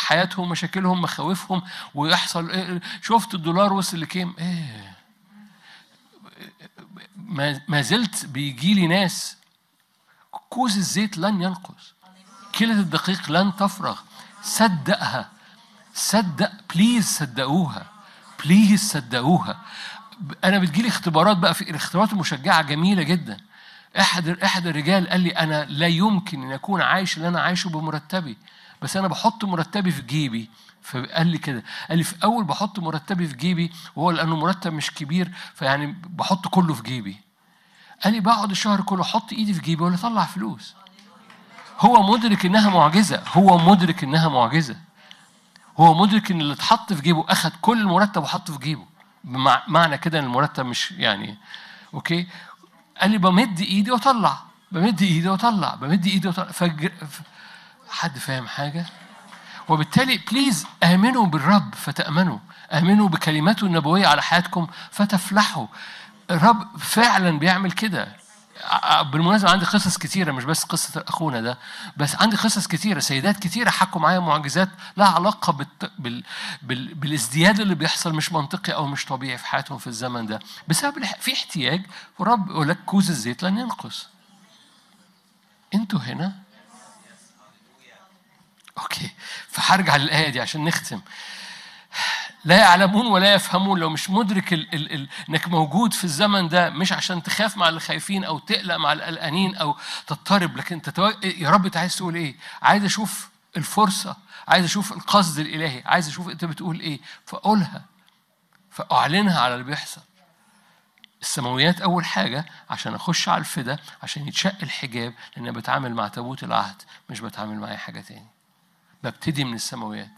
حياتهم مشاكلهم مخاوفهم ويحصل إيه شفت الدولار وصل لكام ايه ما ما زلت بيجي لي ناس كوز الزيت لن ينقص كيلة الدقيق لن تفرغ صدقها صدق بليز صدقوها بليز صدقوها انا بتجيلي اختبارات بقى في الاختبارات المشجعه جميله جدا احد احد الرجال قال لي انا لا يمكن ان اكون عايش اللي انا عايشه بمرتبي بس انا بحط مرتبي في جيبي فقال لي كده قال لي في اول بحط مرتبي في جيبي وهو لانه مرتب مش كبير فيعني بحط كله في جيبي قال لي بقعد الشهر كله احط ايدي في جيبي ولا اطلع فلوس هو مدرك انها معجزه هو مدرك انها معجزه هو مدرك ان اللي اتحط في جيبه اخذ كل المرتب وحطه في جيبه بمعنى كده ان المرتب مش يعني اوكي قال لي بمد ايدي واطلع بمد ايدي واطلع بمد ايدي واطلع فجر ف... حد فاهم حاجه وبالتالي بليز امنوا بالرب فتامنوا امنوا بكلماته النبويه على حياتكم فتفلحوا الرب فعلا بيعمل كده بالمناسبة عندي قصص كتيرة مش بس قصة أخونا ده بس عندي قصص كتيرة سيدات كتيرة حكوا معايا معجزات لها علاقة بالت... بال... بال... بالازدياد اللي بيحصل مش منطقي أو مش طبيعي في حياتهم في الزمن ده بسبب الح... في احتياج ورب يقول لك كوز الزيت لن ينقص انتوا هنا اوكي فهرجع للآية دي عشان نختم لا يعلمون ولا يفهمون لو مش مدرك ال ال ال انك موجود في الزمن ده مش عشان تخاف مع اللي خايفين او تقلق مع القلقانين او تضطرب لكن تتو... يا رب انت عايز تقول ايه؟ عايز اشوف الفرصه عايز اشوف القصد الالهي عايز اشوف انت بتقول ايه فاقولها فاعلنها على اللي بيحصل السماويات اول حاجه عشان اخش على الفدا عشان يتشق الحجاب لان انا بتعامل مع تابوت العهد مش بتعامل مع اي حاجه تاني ببتدي من السماويات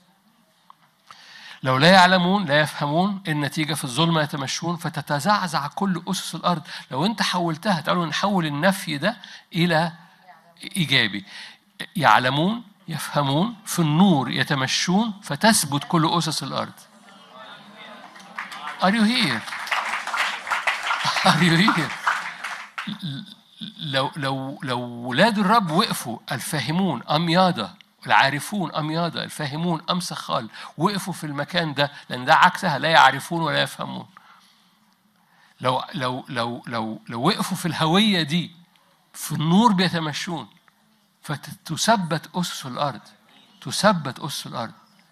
لو لا يعلمون لا يفهمون النتيجة في الظلمة يتمشون فتتزعزع كل أسس الأرض لو أنت حولتها تعالوا نحول النفي ده إلى إيجابي يعلمون يفهمون في النور يتمشون فتثبت كل أسس الأرض Are you here? Are you here? لو لو لو ولاد الرب وقفوا الفاهمون أمياضة العارفون أمياضة الفاهمون أم سخال وقفوا في المكان ده لأن ده عكسها لا يعرفون ولا يفهمون لو لو لو لو لو وقفوا في الهوية دي في النور بيتمشون فتثبت أسس الأرض تثبت أسس الأرض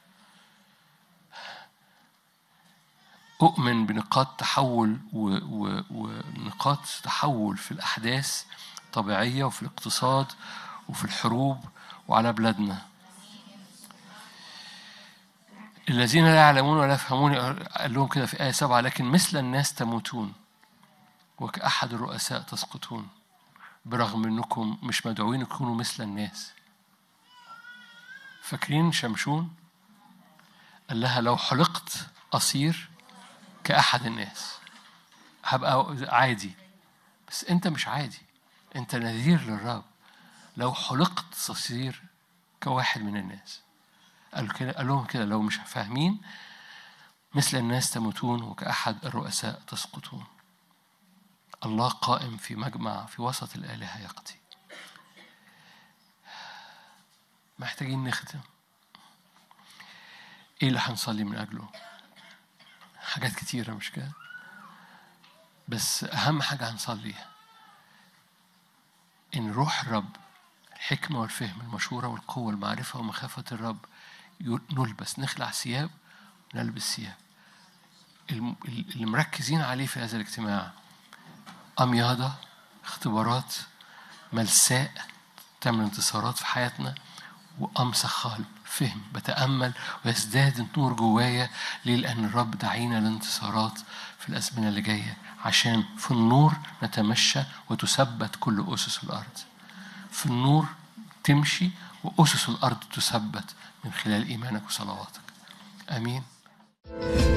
أؤمن بنقاط تحول ونقاط تحول في الأحداث الطبيعية وفي الاقتصاد وفي الحروب وعلى بلادنا الذين لا يعلمون ولا يفهمون قال لهم كده في آية سبعة لكن مثل الناس تموتون وكأحد الرؤساء تسقطون برغم انكم مش مدعوين تكونوا مثل الناس فاكرين شمشون قال لها لو حلقت أصير كأحد الناس هبقى عادي بس أنت مش عادي أنت نذير للرب لو حلقت تصير كواحد من الناس قال كده قال لهم كده لو مش فاهمين مثل الناس تموتون وكأحد الرؤساء تسقطون الله قائم في مجمع في وسط الآلهة يقضي محتاجين نختم ايه اللي هنصلي من اجله حاجات كتيرة مش كده بس أهم حاجة هنصليها إن روح الرب الحكمة والفهم المشورة والقوة المعرفة ومخافة الرب نلبس نخلع ثياب نلبس ثياب اللي مركزين عليه في هذا الاجتماع أمياضة اختبارات ملساء تعمل انتصارات في حياتنا وأمسخ قلب فهم بتأمل ويزداد النور جوايا ليه؟ لأن الرب دعينا لانتصارات في الأزمنة اللي جاية عشان في النور نتمشى وتثبت كل أسس الأرض في النور تمشي وأسس الأرض تثبت من خلال إيمانك وصلواتك آمين